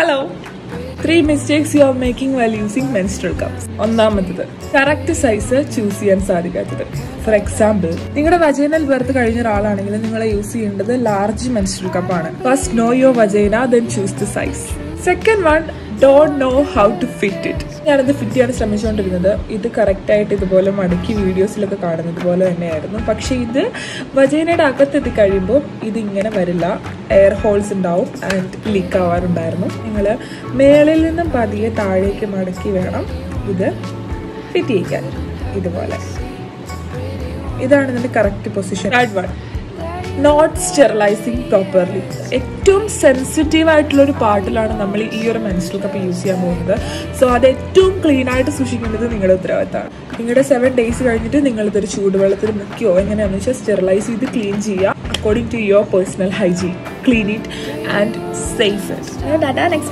hello three mistakes you are making well using menstrual cups ഒന്നാമത്തത് correct size choose ചെയ്യാൻ സാധിക്കാത്തത് for example നിങ്ങളുടെ vaginal birth കഴിഞ്ഞ ഒരാളാണെങ്കിൽ നിങ്ങൾ യൂസ് ചെയ്യേണ്ടത് ലാർജ് മെൻസ്ട്രൽ കപ്പാണ് first know your vagina then choose the size second one don't know how to fit it ഞാനത് ഫിറ്റ് ചെയ്യാൻ ശ്രമിച്ചുകൊണ്ടിരുന്നത് ഇത് കറക്റ്റായിട്ട് ഇതുപോലെ മടക്കി വീഡിയോസിലൊക്കെ കാണുന്നത് പോലെ തന്നെയായിരുന്നു പക്ഷേ ഇത് വജൈനയുടെ അകത്തെത്തി കഴിയുമ്പോൾ ഇതിങ്ങനെ വരില്ല എയർ ഹോൾസ് ഉണ്ടാവും ആൻഡ് ലീക്ക് ആവാറുണ്ടായിരുന്നു നിങ്ങൾ മേളിൽ നിന്നും പതിയെ താഴേക്ക് മടക്കി വേണം ഇത് ഫിറ്റ് ചെയ്യിക്കാൻ ഇതുപോലെ ഇതാണ് ഇതിൻ്റെ correct position third one not sterilising properly ഏറ്റവും സെൻസിറ്റീവ് ആയിട്ടുള്ള ഒരു പാർട്ടിലാണ് നമ്മൾ ഈ ഒരു മെൻസ്ട്രൽ കപ്പ് യൂസ് ചെയ്യാൻ പോകുന്നത് സോ അത് ഏറ്റവും ക്ലീൻ ആയിട്ട് സൂക്ഷിക്കേണ്ടത് നിങ്ങളുടെ ഉത്തരവാദിത്തമാണ് നിങ്ങളുടെ സെവൻ ഡേയ്സ് കഴിഞ്ഞിട്ട് നിങ്ങൾ ഇതൊരു ചൂടുവെള്ളത്തിൽ മുക്കിയോ എങ്ങനെയാണെന്ന് വെച്ചാൽ സ്റ്റെറിലൈസ് ചെയ്ത് ക്ലീൻ ചെയ്യുക according to your personal hygiene clean it and safe it next